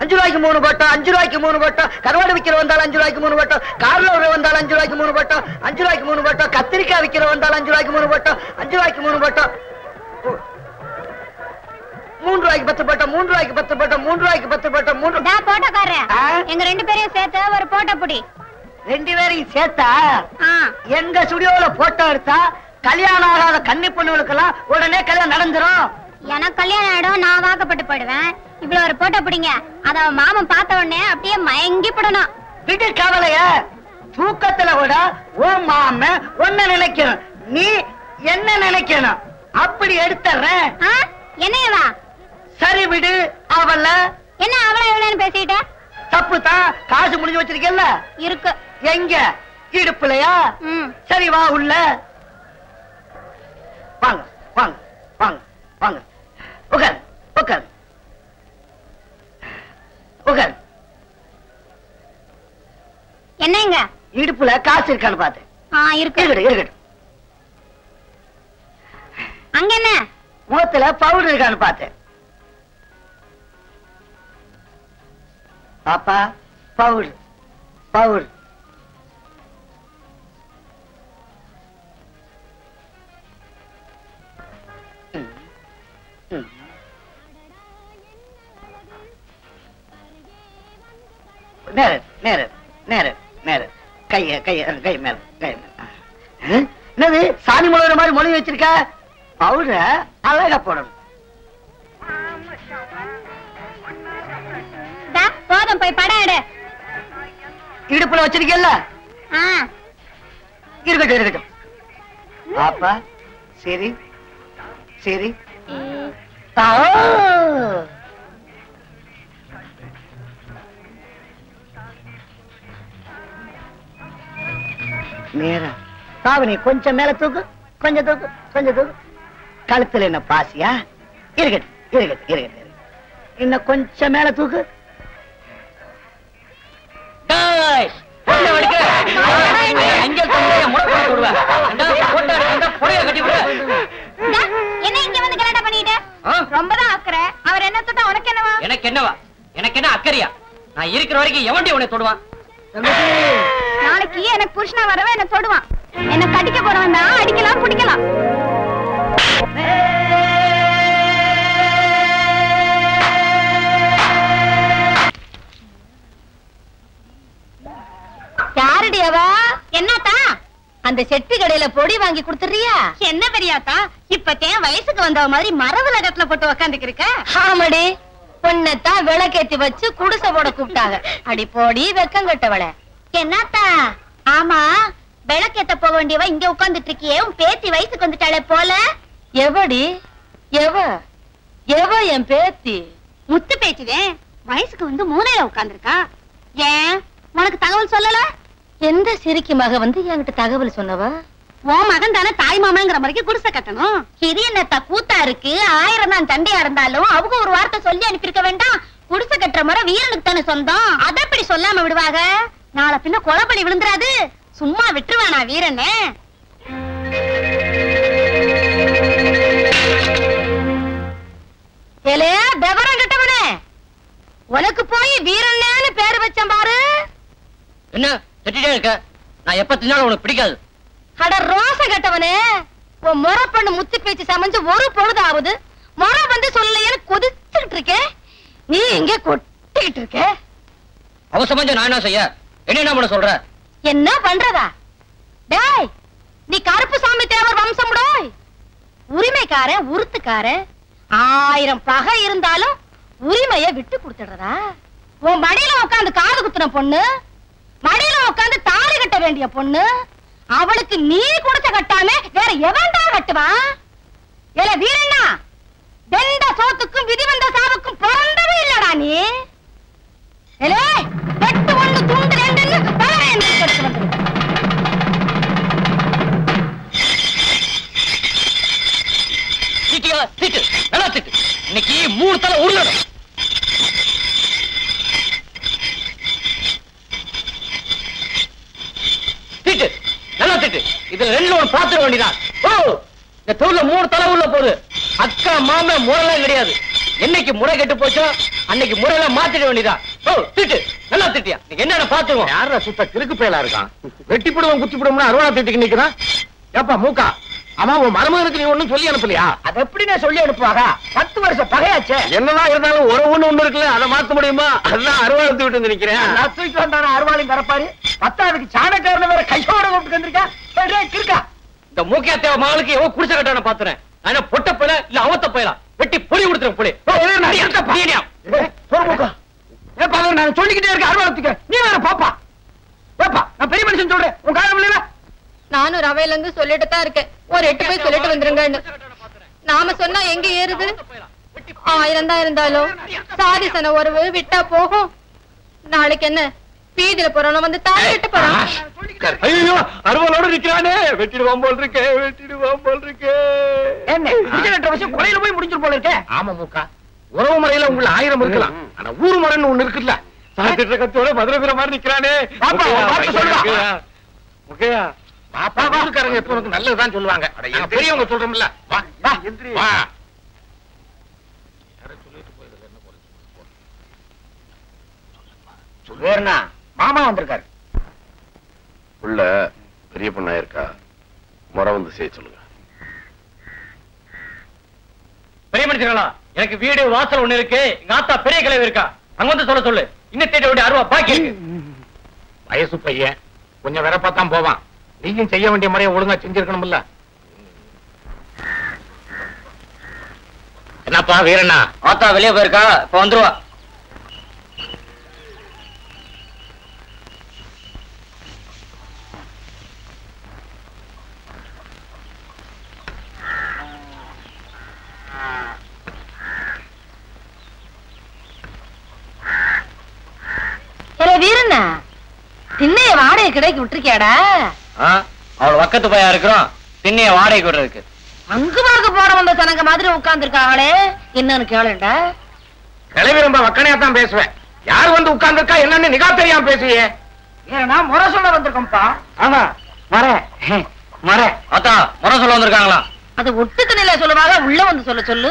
அஞ்சு ரூபாய்க்கு மூணு பட்டம் அஞ்சு ரூபாய்க்கு மூணு பட்டம் கருவாடு விக்கிற வந்தாலும் அஞ்சு ரூபாய்க்கு மூணு பட்டம் கார்ல ஒரு வந்தாலும் அஞ்சு ரூபாய்க்கு மூணு பட்டம் அஞ்சு ரூபாய்க்கு மூணு பட்டம் கத்திரிக்காய் விக்கிற வந்தாலும் அஞ்சு ரூபாய்க்கு மூணு பட்டம் அஞ்சு ரூபாய்க்கு மூணு பட்டம் ஓ. மூணு ரூபாய்க்கு பத்து பட்டம் மூணு ரூபாய்க்கு பத்து பட்டம் மூணு ரூபாய்க்கு பத்து பட்டம் மூணு டா போட்டோக்காரன் ஆ? எங்க ரெண்டு பேரையும் சேர்த்து ஒரு போட்டோ புடி ரெண்டு பேரையும் சேர்த்தா ஆ எங்க ஸ்டுடியோல போட்டோ எடுத்தா கல்யாணம் ஆகாத கன்னி பொண்ணுகளுக்கெல்லாம் உடனே கல்யாணம் நடந்துரும் எனக்கு கல்யாணம் ஆயிடும் நான் வாக்கப்பட்டு போயிடுவேன் இவ்வளவு ஒரு போட்டோ பிடிங்க அத அவன் மாமன் பார்த்த உடனே அப்படியே மயங்கி போடணும் விடு கவலைய தூக்கத்துல கூட ஓ மாம ஒன்ன நினைக்கணும் நீ என்ன நினைக்கணும் அப்படி எடுத்துறேன் ஆ? என்னையவா சரி விடு அவள என்ன அவ்வளவு இவ்வளவுன்னு பேசிட்ட தப்பு தான் காசு முடிஞ்சு வச்சிருக்கல இருக்கு எங்க இடுப்புலையா ம் சரி வா உள்ள வாங்க வாங்க வாங்க வாங்க உட்கார் உட்கார் உட்கார் என்னங்க இடுப்புல காசு இருக்கான்னு பார்த்தேன் ஆ இருக்கு இருக்கட்டும் இருக்கட்டும் அங்க என்ன முகத்துல பவுடர் இருக்கான்னு பார்த்தேன் பாப்பா பவுடர் பவுடர் ம், ம். நேர நேர நேர நேர கைய கைய கை மேல கை மேல ஆ? என்னது சாணி முழுகிற மாதிரி மொழி வச்சிருக்க பவுடர அழகா போடணும் டா, போதும் போய் படம் எடு இடுப்புல வச்சிருக்கல ஆ இருக்கட்டும் இருக்கட்டும் பாப்பா சரி சரி ஆ. நேரா தாவணி கொஞ்சம் மேல தூக்கு கொஞ்சம் தூக்கு கொஞ்சம் தூக்கு கழுத்துல என்ன பாசியா இருக்கட்டும் இருக்கட்டும் இருக்கட்டும் இருக்கட்டும். இன்னும் கொஞ்சம் மேல தூக்கு டேய், புள்ள வெடிக்க. அஞ்சல் தந்தைய முடக்க விடுவேன். ஏண்டா, போட்டோ எடுத்தா புடைய கட்டி விடு. டா, என்ன இங்க வந்து கலாட்டா பண்ணிட்டு ஆ? ரொம்பதான் அக்கறை அவர் என்ன தொட்டா உனக்கு என்னவா எனக்கு என்னவா எனக்கு என்ன அக்கறையா நான் இருக்கிற வரைக்கும் எவன்டி உன்னை தொடுவான் நாளைக்கு எனக்கு புருஷனா வரவே என்ன தொடுவான் என்ன கடிக்க போறவன் தான் அடிக்கலாம் பிடிக்கலாம் யாருடி அவ என்னத்தா அந்த செட்டு கடையில பொடி வாங்கி கொடுத்துறியா என்ன பெரியாத்தா இப்பத்தேன் வயசுக்கு வந்தவ மாதிரி மரவுல கட்டுல போட்டு உக்காந்துக்கிருக்க ஆமாடி பொண்ணத்தான் விளக்கேத்தி வச்சு குடிசை போட கூப்பிட்டாங்க அடி போடி வெக்கம் கட்டவள என்னத்தா ஆமா விளக்கேத்த போக வேண்டியவ இங்க உட்கார்ந்துட்டு இருக்கியே உன் பேத்தி வயசுக்கு வந்துட்டாளே போல எவடி எவ எவ என் பேத்தி முத்து பேச்சுதே வயசுக்கு வந்து மூலையில உட்கார்ந்துருக்கா ஏன் உனக்கு தகவல் சொல்லல எந்த சிரிக்கு மக வந்து என்கிட்ட தகவல் சொன்னவா உன் மகன் தானே தாய் மாமங்கிற மாதிரி குடிசை கட்டணும் இது என்னத்தா கூத்தா இருக்கு ஆயிரம் தான் தண்டையா இருந்தாலும் அவங்க ஒரு வார்த்தை சொல்லி அனுப்பியிருக்க வேண்டாம் குடிசை கட்டுற முறை வீரனுக்கு தானே சொந்தம் அத எப்படி சொல்லாம விடுவாங்க நாளை பின்ன கொலப்படி விழுந்துராது சும்மா விட்டுருவானா வீரனே ஏலே விவரம் கிட்டவனே உனக்கு போய் வீரன்னு பேர் வச்சேன் பாரு என்ன திட்டிட்டே இருக்க நான் எப்ப தின்னாலும் உனக்கு பிடிக்காது அட ரோச கட்டவனே உன் முறை பண்ணு முத்து பேச்சு சமைஞ்சு ஒரு பொழுது ஆகுது முறை வந்து சொல்லலையேன்னு கொதிச்சுக்கிட்டு இருக்கே நீ இங்க கொட்டிக்கிட்டு இருக்க அவசரமா நான் என்ன செய்ய என்ன என்ன பண்ண சொல்ற என்ன பண்றதா டேய் நீ கருப்பு சாமி தேவர் வம்சம் டோய் உரிமைக்காரன் உருத்துக்காரன் ஆயிரம் பகை இருந்தாலும் உரிமைய விட்டு கொடுத்துடுறதா உன் மடியில உட்காந்து காது குத்துன பொண்ணு மடியில உட்காந்து தாலி கட்ட வேண்டிய பொண்ணு அவளுக்கு நீ கொடுத்த கட்டாம வேற எவன்டா கட்டுவான் ஏல வீரண்ணா வெந்த சோத்துக்கும் விதி வந்த சாவுக்கும் பிறந்தவே இல்லடா நீ ஏலே வெட்டு ஒண்ணு துண்டு ரெண்டுன்னு பலரை எந்திரிச்சு எடுத்து வந்துரு. திட்டியா திட்டு நல்லா திட்டு இன்னைக்கு மூணு தலை உருளணும் திட்டு நல்லா திட்டு இதுல ரெண்டு ஒண்ணு பாத்துட வேண்டியதான் ஓ இந்த தொழில மூணு தலை உள்ள போகுது அக்கா மாம முறைலாம் கிடையாது என்னைக்கு முறை கெட்டு போச்சோ அன்னைக்கு முறையில மாத்திட வேண்டியதா ஓ திட்டு நல்லா திட்டியா நீ என்னன்னு பாத்துருவோம் யார சுத்த கிறுக்கு பயலா இருக்கான் வெட்டி போடுவோம் குத்தி போடுவோம்னு அருவாளா திட்டுக்கு நிக்கிறான் ஏப்பா மூக்கா ஆமா உன் மருமகனுக்கு நீ ஒண்ணும் சொல்லி அனுப்பலையா அது எப்படின்னு சொல்லி அனுப்புவாங்க பத்து வருஷம் பகையாச்சே என்னதான் இருந்தாலும் உறவுன்னு ஒண்ணு இருக்குல்ல அதை மாத்த முடியுமா அதான் அருவாளை விட்டு வந்து நிக்கிறேன் நான் தூக்கி வந்தான அருவாளையும் கரப்பாரு பத்தாவதுக்கு சாணக்காரன வேற கையோட கூப்பிட்டு வந்திருக்கா போயிடுறே, கிறுக்கா இந்த மூக்கியா தேவ மகளுக்கு எவன் குடிசை கட்டான பாத்துறேன் ஆனா பொட்ட போயில இல்ல அவத்த போயில வெட்டி பொடி கொடுத்துறேன் புலி ஏப்பா அதை நான் சொல்லிக்கிட்டே இருக்க அருவாளத்துக்கு நீ வேற பாப்பா ஏப்பா நான் பெரிய மனுஷன் சொல்றேன் உன் காலம் இல்ல நானும் ரவையில இருந்து சொல்லிட்டு தான் இருக்கேன் ஒரு எட்டு போய் சொல்லிட்டு வந்துருங்கன்னு நாம சொன்னா எங்க ஏறுது ஆயிரம் தான் இருந்தாலும் சாதி சன உறவு விட்டா போகும் நாளைக்கு என்ன பீதியில போறவன வந்து தாய் விட்டு போறான் ஐயோ அருவாளோட நிக்கிறானே வெட்டிடுவான் போல் இருக்கே வெட்டிடுவான் போல் இருக்கே என்ன இருபத்தி ரெண்டு வருஷம் கொலையில போய் முடிஞ்சிரு போல இருக்கே ஆமா மூக்கா உறவு முறையில உங்களை ஆயிரம் இருக்கலாம் ஆனா ஊர் முறைன்னு ஒண்ணு இருக்குல்ல சாத்திட்ட கத்தோட மதுரை வீர மாதிரி நிக்கிறானே பாப்பா, முக்கையா, பாப்பா சொல்லுடா. முக்கையா, முக்கையா பாப்பா ஊருக்காரங்க எப்ப உனக்கு நல்லதுதான் சொல்லுவாங்க நாங்க பெரியவங்க சொல்றோம்ல வா வா வா வேறனா மாமா வந்திருக்காரு உள்ள பெரிய பொண்ணா இருக்கா முறை வந்து செய்ய சொல்லுங்க பெரிய மனுஷங்களா எனக்கு வீடு வாசல் ஒண்ணு இருக்கு எங்க ஆத்தா பெரிய கிளவி இருக்கா அங்க வந்து சொல்ல சொல்லு இன்னும் தேட வேண்டிய அருவா பாக்கி இருக்கு வயசு பையன் கொஞ்சம் வெறப்பாத்தான் போவான் நீயும் செய்ய வேண்டிய முறையை ஒழுங்கா செஞ்சிருக்கணும்ல என்னப்பா வீரண்ணா ஆத்தா வெளியே போயிருக்கா இப்ப வந்துருவா ஏ வீரண்ணா திண்ணைய வாடகை கிடைக்கு விட்டுருக்கியாடா அவள் பக்கத்து பையா இருக்கிறோம் திண்ணைய வாடகைக்கு விடுறதுக்கு அங்கு பார்க்க போற வந்த சனங்க மாதிரி உட்கார்ந்துருக்காங்களே என்னன்னு கேளுண்டா கிளவி ரொம்ப வக்கனையா தான் பேசுவேன் யார் வந்து உட்கார்ந்திருக்கா என்னன்னு நிகா தெரியாம பேசுவியே ஏன்னா முறை சொல்ல வந்திருக்கோம்ப்பா ஆமா மர மர ஆத்தா முறை சொல்ல வந்திருக்காங்களா அது ஒட்டுக்கு நிலை சொல்லுவாங்க உள்ள வந்து சொல்ல சொல்லு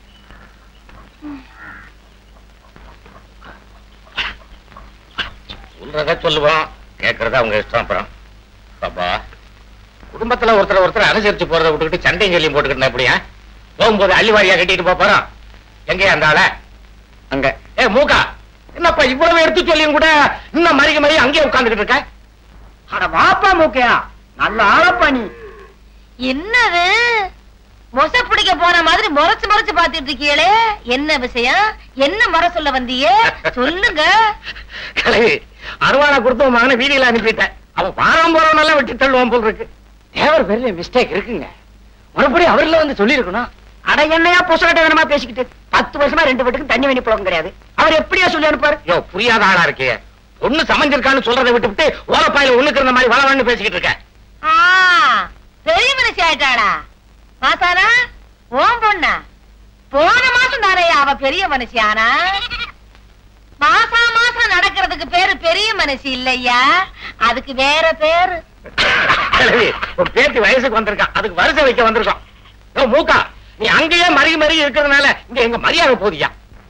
சொல்றத சொல்லுவோம் கேட்கறத அவங்க இஷ்டம் அப்புறம் பாப்பா குடும்பத்துல ஒருத்தர் ஒருத்தர் அனுசரிச்சு போறதை விட்டுக்கிட்டு சண்டையும் சொல்லி போட்டுக்கிட்டா எப்படியா போகும்போது அள்ளிவாரியா கட்டிட்டு போப் போறோம் எங்கேயா அந்த ஆள அங்க ஏ மூக்கா என்னப்பா இவ்வளவு எடுத்து சொல்லியும் கூட இன்னும் மறிக்க மறி அங்கேயே உட்கார்ந்துகிட்டு இருக்க அட வாப்பா மூக்கையா நல்ல ஆளப்பா நீ என்னது மொச பிடிக்க போன மாதிரி முறைச்சு முறைச்சு பாத்துட்டு இருக்கீங்களே என்ன விஷயம் என்ன முறை சொல்ல வந்தீங்க சொல்லுங்க கிளவி அருவாளை கொடுத்து உன் மகனை வீதியில அனுப்பிட்டேன் அவன் வாரம் போறவனெல்லாம் வெட்டி தள்ளுவான் போல் இருக்கு தேவர் பெரிய மிஸ்டேக் இருக்குங்க மறுபடியும் அவர்ல வந்து சொல்லியிருக்கணும் அட என்னையா புசகட்ட வேணுமா பேசிக்கிட்டு பத்து வருஷமா ரெண்டு வீட்டுக்கு தண்ணி வேணி புழக்கம் கிடையாது அவர் எப்படியா சொல்லி அனுப்பாரு யோ புரியாத ஆளா இருக்கே பொண்ணு சமைஞ்சிருக்கான்னு சொல்றதை விட்டுவிட்டு ஓலப்பாயில ஒண்ணுக்கு இருந்த மாதிரி வளவன்னு பேசிக்கிட்டு இருக்க ஆ, பெரிய மனுஷி ஆயிட்டாளா மாசானா ஓம் பொண்ணா போன மாசம் தானே அவ பெரிய மனுஷி ஆனா மாசா மாசம் நடக்கிறதுக்கு பேரு பெரிய மனுஷி இல்லையா அதுக்கு வேற பேரு கிழவி, உன் பேத்தி வயசுக்கு வந்திருக்கான் அதுக்கு வரிசை வைக்க வந்திருக்கோம் யோ, மூக்கா நீ அங்கேயே மருகி மருகி இருக்கிறதுனால இங்க எங்க மரியாதை போதியா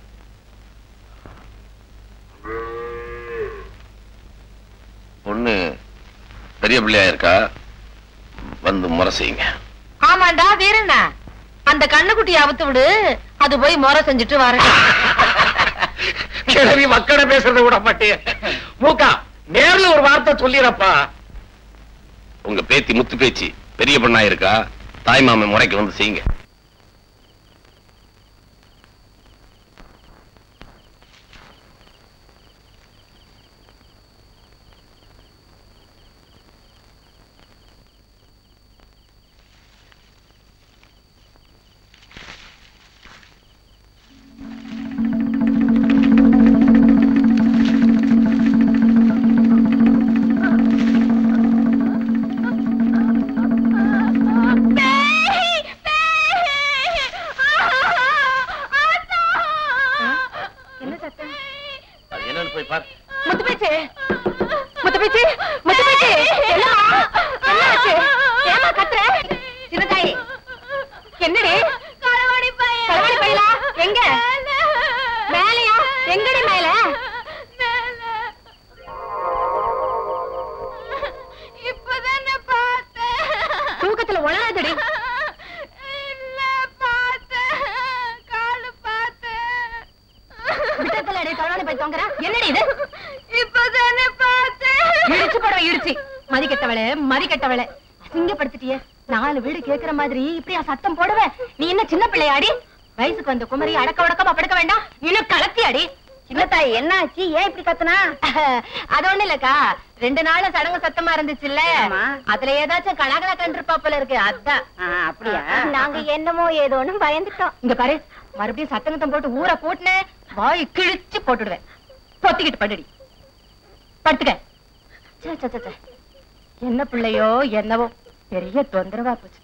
பொண்ணு பெரிய பிள்ளையா இருக்கா வந்து முறை செய்யுங்க ஆமாண்டா வீரண்ணா அந்த கண்ணுக்குட்டியை அவுத்து விடு அது போய் முறை செஞ்சுட்டு வரட்டும் கிழவி மக்களை பேசுறத விட மாட்டேன் மூக்கா நேர்ல ஒரு வார்த்தை சொல்லிடப்பா உங்க பேத்தி முத்து பேச்சு பெரிய பொண்ணா இருக்கா தாய் மாமன் முறைக்கு வந்து செய்யுங்க என்ன சத்தம் அது என்னன்னு போய் பாரு முத்து பேச்சு முத்து பேச்சு முத்து பேச்சு என்னம்மா என்னாச்சு ஏமா கத்துற சின்னதாயி என்னடி களவாடி பையலா எங்க வெக்கத்துல உளறாதடி இல்ல பார்த்தேன் காலு பார்த்தேன் விட்டத்துல அடி தொழானி போய் தொங்குற என்னடி இது இப்பதானே பார்த்தேன் இடிச்சு போடுற இடிச்சு மதி கெட்டவளே மதி கெட்டவளே அசிங்கப்படுத்திட்டியே நாலு வீடு கேக்குற மாதிரி இப்படியா சத்தம் போடுவ நீ என்ன சின்ன பிள்ளையாடி வயசுக்கு வந்த குமரி அடக்க உடக்கமா படுக்க வேண்டாம் இன்னும் கலத்தி அடி சின்னத்தாய் என்ன ஆச்சு ஏன் இப்படி கத்துனா அது ஒண்ணு இல்லக்கா ரெண்டு நாள் சடங்கு சத்தமா இருந்துச்சுல்ல ஆமா. அதுல ஏதாச்சும் கலாகலா கண்டிருப்பா போல இருக்கு அதான் ஆ, அப்படியா நாங்க என்னமோ ஏதோன்னு பயந்துட்டோம் இங்க பாரு மறுபடியும் சத்தங்கத்தம் போட்டு ஊற போட்டுன வாய் கிழிச்சு போட்டுடுவேன் பொத்திக்கிட்டு படுடி படுத்துக்க ச்சே, ச்சே, ச்சே, ச்சே. என்ன பிள்ளையோ என்னவோ பெரிய தொந்தரவா போச்சு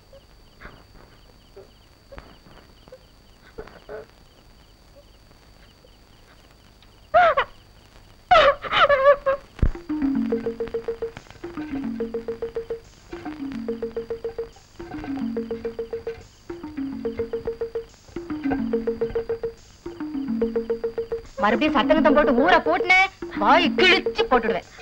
மறுபடியும் சத்தங்கத்தம் போட்டு ஊற போட்டுன வாய் கிழிச்சு போட்டுடுவேன்